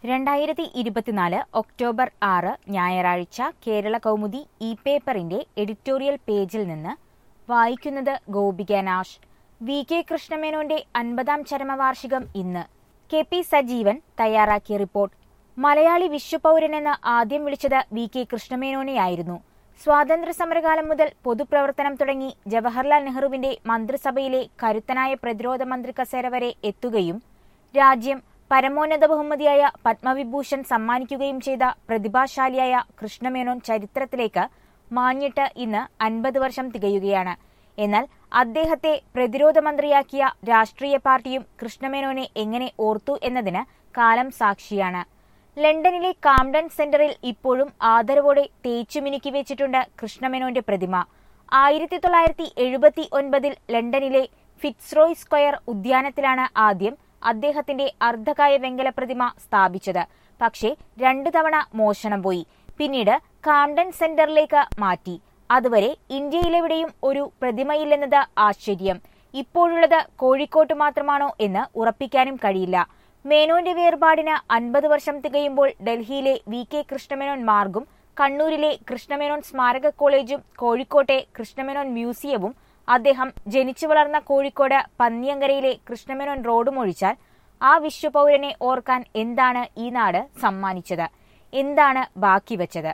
രണ്ടായിരത്തി ഇരുപത്തിനാല് ഒക്ടോബർ ആറ് ഞായറാഴ്ച കേരള കൗമുദി ഇ പേപ്പറിന്റെ എഡിറ്റോറിയൽ പേജിൽ നിന്ന് വായിക്കുന്നത് ഗോപിക നാഷ് വി കെ കൃഷ്ണമേനോന്റെ അൻപതാം ചരമവാർഷികം ഇന്ന് കെ പി സജീവൻ തയ്യാറാക്കിയ റിപ്പോർട്ട് മലയാളി വിശ്വപൗരനെന്ന് ആദ്യം വിളിച്ചത് വി കെ കൃഷ്ണമേനോനെയായിരുന്നു സ്വാതന്ത്ര്യ സമരകാലം മുതൽ പൊതുപ്രവർത്തനം തുടങ്ങി ജവഹർലാൽ നെഹ്റുവിന്റെ മന്ത്രിസഭയിലെ കരുത്തനായ പ്രതിരോധ മന്ത്രി കസേര വരെ എത്തുകയും രാജ്യം പരമോന്നത ബഹുമതിയായ പത്മവിഭൂഷൺ സമ്മാനിക്കുകയും ചെയ്ത പ്രതിഭാശാലിയായ കൃഷ്ണമേനോൻ ചരിത്രത്തിലേക്ക് മാഞ്ഞിട്ട് ഇന്ന് അൻപത് വർഷം തികയുകയാണ് എന്നാൽ അദ്ദേഹത്തെ പ്രതിരോധ മന്ത്രിയാക്കിയ രാഷ്ട്രീയ പാർട്ടിയും കൃഷ്ണമേനോനെ എങ്ങനെ ഓർത്തു എന്നതിന് കാലം സാക്ഷിയാണ് ലണ്ടനിലെ കാംഡൻ സെന്ററിൽ ഇപ്പോഴും ആദരവോടെ തേച്ചുമിനുക്കി വെച്ചിട്ടുണ്ട് കൃഷ്ണമേനോന്റെ പ്രതിമ ആയിരത്തി തൊള്ളായിരത്തി എഴുപത്തി ഒൻപതിൽ ലണ്ടനിലെ ഫിറ്റ്സ്റോയ് സ്ക്വയർ ഉദ്യാനത്തിലാണ് ആദ്യം അദ്ദേഹത്തിന്റെ അർദ്ധകായ വെങ്കല പ്രതിമ സ്ഥാപിച്ചത് പക്ഷേ രണ്ടു തവണ മോഷണം പോയി പിന്നീട് കാംഡൻ സെന്ററിലേക്ക് മാറ്റി അതുവരെ ഇന്ത്യയിലെവിടെയും ഒരു പ്രതിമയില്ലെന്നത് ആശ്ചര്യം ഇപ്പോഴുള്ളത് കോഴിക്കോട്ട് മാത്രമാണോ എന്ന് ഉറപ്പിക്കാനും കഴിയില്ല മേനോന്റെ വേർപാടിന് അൻപത് വർഷം തികയുമ്പോൾ ഡൽഹിയിലെ വി കെ കൃഷ്ണമേനോൻ മാർഗും കണ്ണൂരിലെ കൃഷ്ണമേനോൻ സ്മാരക കോളേജും കോഴിക്കോട്ടെ കൃഷ്ണമേനോൻ മ്യൂസിയവും അദ്ദേഹം ജനിച്ചു വളർന്ന കോഴിക്കോട് പന്നിയങ്കരയിലെ കൃഷ്ണമേനോൻ റോഡും ഒഴിച്ചാൽ ആ വിശ്വപൗരനെ ഓർക്കാൻ എന്താണ് ഈ നാട് സമ്മാനിച്ചത് എന്താണ് ബാക്കി വച്ചത്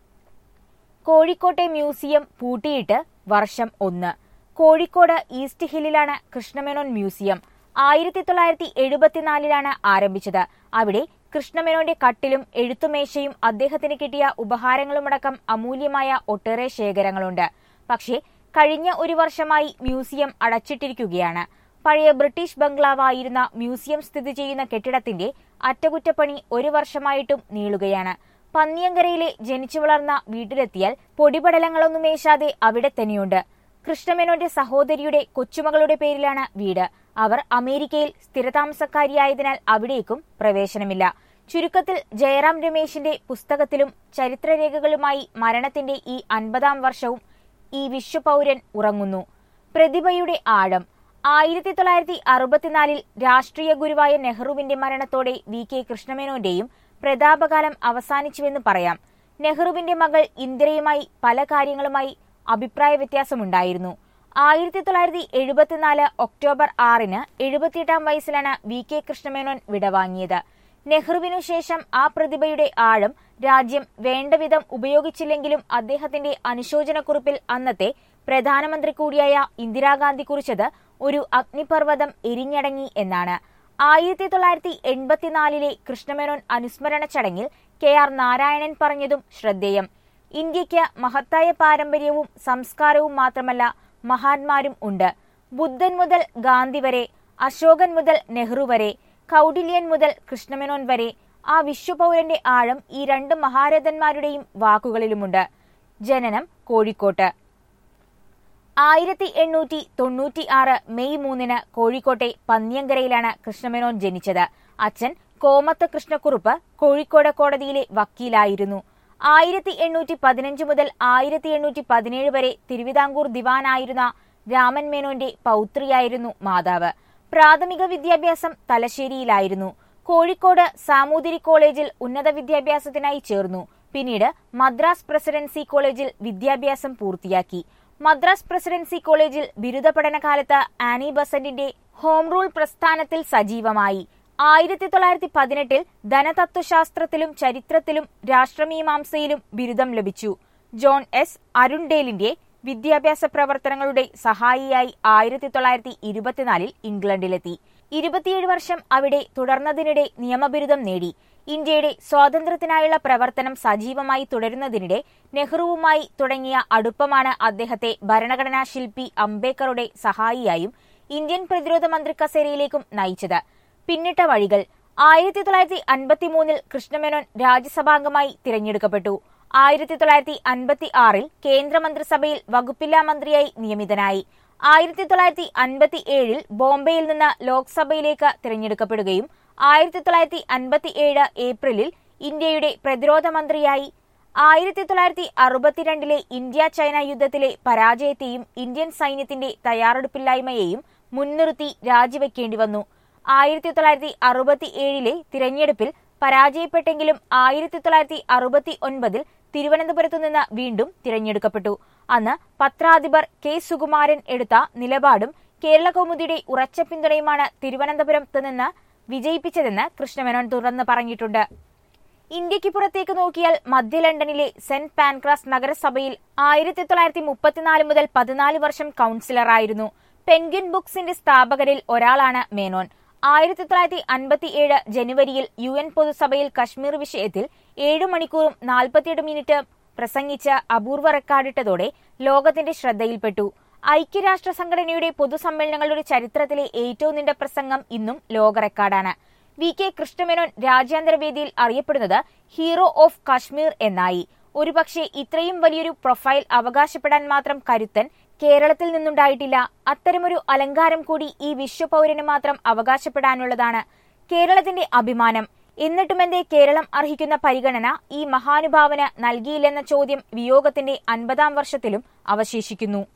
കോഴിക്കോട്ടെ മ്യൂസിയം പൂട്ടിയിട്ട് വർഷം ഒന്ന് കോഴിക്കോട് ഈസ്റ്റ് ഹില്ലിലാണ് കൃഷ്ണമേനോൻ മ്യൂസിയം ആയിരത്തി തൊള്ളായിരത്തി എഴുപത്തിനാലിലാണ് ആരംഭിച്ചത് അവിടെ കൃഷ്ണമേനോന്റെ കട്ടിലും എഴുത്തുമേശയും അദ്ദേഹത്തിന് കിട്ടിയ ഉപഹാരങ്ങളുമടക്കം അമൂല്യമായ ഒട്ടേറെ ശേഖരങ്ങളുണ്ട് പക്ഷേ കഴിഞ്ഞ ഒരു വർഷമായി മ്യൂസിയം അടച്ചിട്ടിരിക്കുകയാണ് പഴയ ബ്രിട്ടീഷ് ബംഗ്ലാവായിരുന്ന മ്യൂസിയം സ്ഥിതി ചെയ്യുന്ന കെട്ടിടത്തിന്റെ അറ്റകുറ്റപ്പണി ഒരു വർഷമായിട്ടും നീളുകയാണ് പന്നിയങ്കരയിലെ ജനിച്ചു വളർന്ന വീട്ടിലെത്തിയാൽ പൊടിപടലങ്ങളൊന്നും മേശാതെ അവിടെ തന്നെയുണ്ട് കൃഷ്ണമേനോന്റെ സഹോദരിയുടെ കൊച്ചുമകളുടെ പേരിലാണ് വീട് അവർ അമേരിക്കയിൽ സ്ഥിരതാമസക്കാരിയായതിനാൽ അവിടേക്കും പ്രവേശനമില്ല ചുരുക്കത്തിൽ ജയറാം രമേശിന്റെ പുസ്തകത്തിലും ചരിത്രരേഖകളുമായി മരണത്തിന്റെ ഈ അൻപതാം വർഷവും ഈ വിശ്വപൗരൻ ഉറങ്ങുന്നു പ്രതിഭയുടെ ആഴം ആയിരത്തി തൊള്ളായിരത്തി അറുപത്തിനാലിൽ രാഷ്ട്രീയ ഗുരുവായ നെഹ്റുവിന്റെ മരണത്തോടെ വി കെ കൃഷ്ണമേനോന്റെയും പ്രതാപകാലം അവസാനിച്ചുവെന്ന് പറയാം നെഹ്റുവിന്റെ മകൾ ഇന്ദിരയുമായി പല കാര്യങ്ങളുമായി അഭിപ്രായ വ്യത്യാസമുണ്ടായിരുന്നു ആയിരത്തി തൊള്ളായിരത്തി എഴുപത്തിനാല് ഒക്ടോബർ ആറിന് എഴുപത്തിയെട്ടാം വയസ്സിലാണ് വി കെ കൃഷ്ണമേനോൻ വിടവാങ്ങിയത് നെഹ്റുവിനു ശേഷം ആ പ്രതിഭയുടെ ആഴം രാജ്യം വേണ്ടവിധം ഉപയോഗിച്ചില്ലെങ്കിലും അദ്ദേഹത്തിന്റെ അനുശോചനക്കുറിപ്പിൽ അന്നത്തെ പ്രധാനമന്ത്രി കൂടിയായ ഇന്ദിരാഗാന്ധി കുറിച്ചത് ഒരു അഗ്നിപർവ്വതം എരിഞ്ഞടങ്ങി എന്നാണ് ആയിരത്തി തൊള്ളായിരത്തി എൺപത്തിനാലിലെ കൃഷ്ണമേനോൻ അനുസ്മരണ ചടങ്ങിൽ കെ ആർ നാരായണൻ പറഞ്ഞതും ശ്രദ്ധേയം ഇന്ത്യയ്ക്ക് മഹത്തായ പാരമ്പര്യവും സംസ്കാരവും മാത്രമല്ല മഹാന്മാരും ഉണ്ട് ബുദ്ധൻ മുതൽ ഗാന്ധി വരെ അശോകൻ മുതൽ നെഹ്റു വരെ കൗടില്യൻ മുതൽ കൃഷ്ണമേനോൻ വരെ ആ വിശ്വപൗരന്റെ ആഴം ഈ രണ്ട് മഹാരഥന്മാരുടെയും വാക്കുകളിലുമുണ്ട് ജനനം കോഴിക്കോട്ട് ആയിരത്തി എണ്ണൂറ്റി തൊണ്ണൂറ്റി ആറ് മെയ് മൂന്നിന് കോഴിക്കോട്ടെ പന്നിയങ്കരയിലാണ് കൃഷ്ണമേനോൻ ജനിച്ചത് അച്ഛൻ കോമത്ത് കൃഷ്ണക്കുറുപ്പ് കോഴിക്കോട് കോടതിയിലെ വക്കീലായിരുന്നു ആയിരത്തി എണ്ണൂറ്റി പതിനഞ്ച് മുതൽ ആയിരത്തി എണ്ണൂറ്റി പതിനേഴ് വരെ തിരുവിതാംകൂർ ദിവാനായിരുന്ന രാമൻ മേനോന്റെ പൗത്രിയായിരുന്നു മാതാവ് പ്രാഥമിക വിദ്യാഭ്യാസം തലശ്ശേരിയിലായിരുന്നു കോഴിക്കോട് സാമൂതിരി കോളേജിൽ ഉന്നത വിദ്യാഭ്യാസത്തിനായി ചേർന്നു പിന്നീട് മദ്രാസ് പ്രസിഡൻസി കോളേജിൽ വിദ്യാഭ്യാസം പൂർത്തിയാക്കി മദ്രാസ് പ്രസിഡൻസി കോളേജിൽ ബിരുദ പഠനകാലത്ത് ആനി ബസന്റിന്റെ ഹോം റൂൾ പ്രസ്ഥാനത്തിൽ സജീവമായി ആയിരത്തി തൊള്ളായിരത്തി പതിനെട്ടിൽ ധനതത്വശാസ്ത്രത്തിലും ചരിത്രത്തിലും രാഷ്ട്രമീമാംസയിലും ബിരുദം ലഭിച്ചു ജോൺ എസ് അരുൺഡേലിന്റെ വിദ്യാഭ്യാസ പ്രവർത്തനങ്ങളുടെ സഹായിയായി ആയിരത്തി തൊള്ളായിരത്തി ഇരുപത്തിനാലിൽ ഇംഗ്ലണ്ടിലെത്തി ഇരുപത്തിയേഴ് വർഷം അവിടെ തുടർന്നതിനിടെ നിയമബിരുദം നേടി ഇന്ത്യയുടെ സ്വാതന്ത്ര്യത്തിനായുള്ള പ്രവർത്തനം സജീവമായി തുടരുന്നതിനിടെ നെഹ്റുവുമായി തുടങ്ങിയ അടുപ്പമാണ് അദ്ദേഹത്തെ ഭരണഘടനാ ശില്പി അംബേദ്കറുടെ സഹായിയായും ഇന്ത്യൻ പ്രതിരോധ മന്ത്രി കസേരയിലേക്കും നയിച്ചത് പിന്നിട്ട വഴികൾ ആയിരത്തി തൊള്ളായിരത്തി അൻപത്തിമൂന്നിൽ കൃഷ്ണമേനോൻ രാജ്യസഭാംഗമായി തിരഞ്ഞെടുക്കപ്പെട്ടു ആയിരത്തി തൊള്ളായിരത്തി അൻപത്തി ആറിൽ കേന്ദ്രമന്ത്രിസഭയിൽ വകുപ്പില്ലാ മന്ത്രിയായി നിയമിതനായി ആയിരത്തി തൊള്ളായിരത്തി അൻപത്തി ഏഴിൽ ബോംബെയിൽ നിന്ന് ലോക്സഭയിലേക്ക് തിരഞ്ഞെടുക്കപ്പെടുകയും ആയിരത്തി തൊള്ളായിരത്തി അൻപത്തി ഏഴ് ഏപ്രിലിൽ ഇന്ത്യയുടെ പ്രതിരോധ മന്ത്രിയായി ആയിരത്തി തൊള്ളായിരത്തി അറുപത്തിരണ്ടിലെ ഇന്ത്യ ചൈന യുദ്ധത്തിലെ പരാജയത്തെയും ഇന്ത്യൻ സൈന്യത്തിന്റെ തയ്യാറെടുപ്പില്ലായ്മയെയും മുൻനിർത്തി രാജിവെക്കേണ്ടി വന്നു ആയിരത്തി തൊള്ളായിരത്തി അറുപത്തി ഏഴിലെ തിരഞ്ഞെടുപ്പിൽ പരാജയപ്പെട്ടെങ്കിലും ആയിരത്തി തൊള്ളായിരത്തി അറുപത്തി ഒൻപതിൽ തിരുവനന്തപുരത്തു നിന്ന് വീണ്ടും തിരഞ്ഞെടുക്കപ്പെട്ടു അന്ന് പത്രാധിപർ കെ സുകുമാരൻ എടുത്ത നിലപാടും കേരള കൗമുദിയുടെ ഉറച്ച പിന്തുണയുമാണ് തിരുവനന്തപുരത്ത് നിന്ന് വിജയിപ്പിച്ചതെന്ന് കൃഷ്ണമേനോൻ തുറന്ന് പറഞ്ഞിട്ടുണ്ട് ഇന്ത്യക്ക് പുറത്തേക്ക് നോക്കിയാൽ മധ്യ ലണ്ടനിലെ സെന്റ് പാൻക്രാസ് നഗരസഭയിൽ ആയിരത്തി തൊള്ളായിരത്തി മുപ്പത്തിനാല് മുതൽ പതിനാല് വർഷം കൌൺസിലറായിരുന്നു പെൻഗ്വിൻ ബുക്സിന്റെ സ്ഥാപകരിൽ ഒരാളാണ് മേനോൻ ആയിരത്തി തൊള്ളായിരത്തി അൻപത്തിയേഴ് ജനുവരിയിൽ യു എൻ പൊതുസഭയിൽ കശ്മീർ വിഷയത്തിൽ ഏഴു മണിക്കൂറും നാൽപ്പത്തിയെട്ട് മിനിറ്റ് പ്രസംഗിച്ച അപൂർവ റെക്കോർഡിട്ടതോടെ ലോകത്തിന്റെ ശ്രദ്ധയിൽപ്പെട്ടു ഐക്യരാഷ്ട്ര സംഘടനയുടെ പൊതുസമ്മേളനങ്ങളുടെ ചരിത്രത്തിലെ ഏറ്റവും നീണ്ട പ്രസംഗം ഇന്നും ലോക റെക്കോർഡാണ് വി കെ കൃഷ്ണമേനോൻ രാജ്യാന്തര വേദിയിൽ അറിയപ്പെടുന്നത് ഹീറോ ഓഫ് കാശ്മീർ എന്നായി ഒരുപക്ഷെ ഇത്രയും വലിയൊരു പ്രൊഫൈൽ അവകാശപ്പെടാൻ മാത്രം കരുത്തൻ കേരളത്തിൽ നിന്നുണ്ടായിട്ടില്ല അത്തരമൊരു അലങ്കാരം കൂടി ഈ വിശ്വപൗരന് മാത്രം അവകാശപ്പെടാനുള്ളതാണ് കേരളത്തിന്റെ അഭിമാനം എന്നിട്ടുമെന്തേ കേരളം അർഹിക്കുന്ന പരിഗണന ഈ മഹാനുഭാവന് നൽകിയില്ലെന്ന ചോദ്യം വിയോഗത്തിന്റെ അൻപതാം വർഷത്തിലും അവശേഷിക്കുന്നു